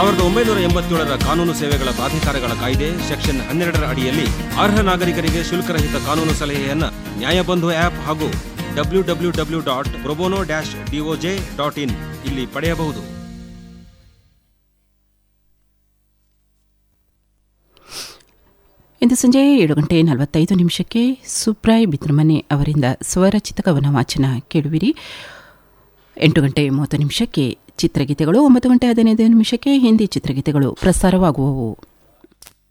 ಸಾವಿರದ ಒಂಬೈನೂರ ಎಂಬತ್ತೇಳರ ಕಾನೂನು ಸೇವೆಗಳ ಪ್ರಾಧಿಕಾರಗಳ ಕಾಯ್ದೆ ಸೆಕ್ಷನ್ ಹನ್ನೆರಡರ ಅಡಿಯಲ್ಲಿ ಅರ್ಹ ನಾಗರಿಕರಿಗೆ ಶುಲ್ಕರಹಿತ ಕಾನೂನು ಸಲಹೆಯನ್ನ ನ್ಯಾಯಬಂಧು ಆಪ್ ಹಾಗೂ W W W dot probono dash DOJ dot in ಇಲ್ಲಿ ಪಡೆಯಬಹುದು ಇಂದು ಸಂಜೆ ಏಳು ಗಂಟೆ ನಲವತ್ತೈದು ನಿಮಿಷಕ್ಕೆ ಸುಬ್ರಾಯ್ ಬಿದ್ರಮನೆ ಅವರಿಂದ ಸ್ವರಚಿತ ಕವನ ವಾಚನ ಕೇಳುವಿರಿ ಎಂಟು ಗಂಟೆ ಮೂವತ್ತು ನಿಮಿಷಕ್ಕೆ ಚಿತ್ರಗೀತೆಗಳು ಒಂಬತ್ತು ಗಂಟೆ ಹದಿನೈದು ನಿಮಿಷಕ್ಕೆ ಹಿಂದಿ ಚಿತ್ರಗೀತೆಗಳು ಪ್ರಸಾರವಾಗುವವು